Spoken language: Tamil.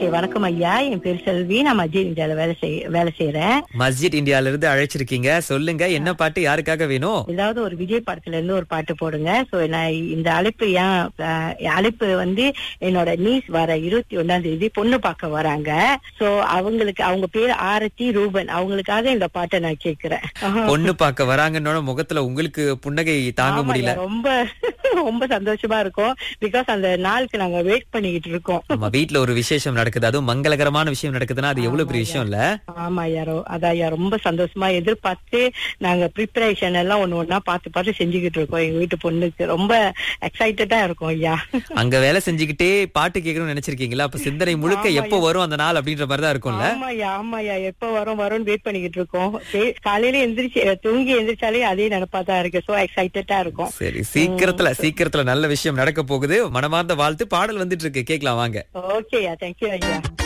ஓகே வணக்கம் ஐயா என் பேர் செல்வி நான் மத்திய இந்தியால வேலை செய் வேலை செய்யறேன் மஸ்ஜித் இந்தியால இருந்து அழைச்சிருக்கீங்க சொல்லுங்க என்ன பாட்டு யாருக்காக வேணும் ஏதாவது ஒரு விஜய் படத்துல இருந்து ஒரு பாட்டு போடுங்க சோ நான் இந்த அழைப்பு ஏன் அஹ், அழைப்பு வந்து என்னோட நீஸ் வர இருபத்தி ஒண்ணாம் தேதி பொண்ணு பார்க்க வராங்க சோ அவங்களுக்கு அவங்க பேர் ஆரத்தி ரூபன் அவங்களுக்காக இந்த பாட்டை நான் கேக்குறேன் பொண்ணு பார்க்க வராங்கன்னோட முகத்துல உங்களுக்கு புன்னகை தாங்க ஆமாய்யா, முடியல ரொம்ப ரொம்ப சந்தோஷமா இருக்கும் பிகாஸ் அந்த நாளுக்கு நாங்க வெயிட் பண்ணிக்கிட்டு இருக்கோம் நம்ம வீட்ல ஒரு விசேஷம் நடக்குது அதுவும் மங்களகரமான விஷயம் நடக்குதுன்னா அது எவ்வளவு பெரிய விஷயம் இல்ல ஆமா யாரோ அதான் ஐயா ரொம்ப சந்தோஷமா எதிர்பார்த்து நாங்க ப்ரிப்பரேஷன் எல்லாம் ஒண்ணு ஒண்ணா பார்த்து பார்த்து செஞ்சுக்கிட்டு இருக்கோம் எங்க வீட்டு பொண்ணுக்கு ரொம்ப எக்ஸைட்டடா இருக்கும் ஐயா அங்க வேலை செஞ்சுக்கிட்டே பாட்டு கேட்கணும்னு நினைச்சிருக்கீங்களா அப்ப சிந்தனை முழுக்க ஆமாய்யா. எப்போ வரும் அந்த நாள் அப்படின்ற மாதிரி தான் இருக்கும்ல ஆமாய்யா ஆமாய்யா எப்ப வரும் வரும்னு வெயிட் பண்ணிக்கிட்டு இருக்கோம் சே- காலையில எந்திரிச்சு தூங்கி எந்திரிச்சாலே அதே நினைப்பா தான் இருக்கு சோ எக்ஸைட்டடா இருக்கும் சரி சீக்கிரத்துல சீக்கிரத்துல நல்ல விஷயம் நடக்க போகுது மனமார்ந்த வாழ்த்து பாடல் வந்துட்டு இருக்கு கேட்கலாம் வாங்க ஓகேயா தேங்க்யூ ஐயா